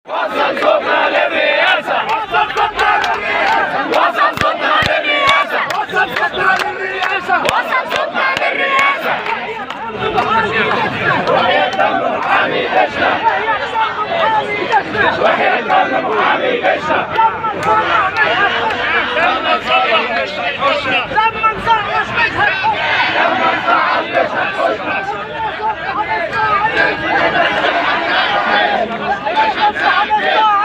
وصل صوتنا للرئاسة وصل صوتنا للرئاسة وصل صوتنا للرئاسة وصل صوتنا للرئاسة وصل صوتنا للرئاسة وحياة دم محامي جيشنا وحياة دم محامي جيشنا لما نصلح مش هيخشنا لما نصحش مش لما نصحح مش هيخشنا هنخشنا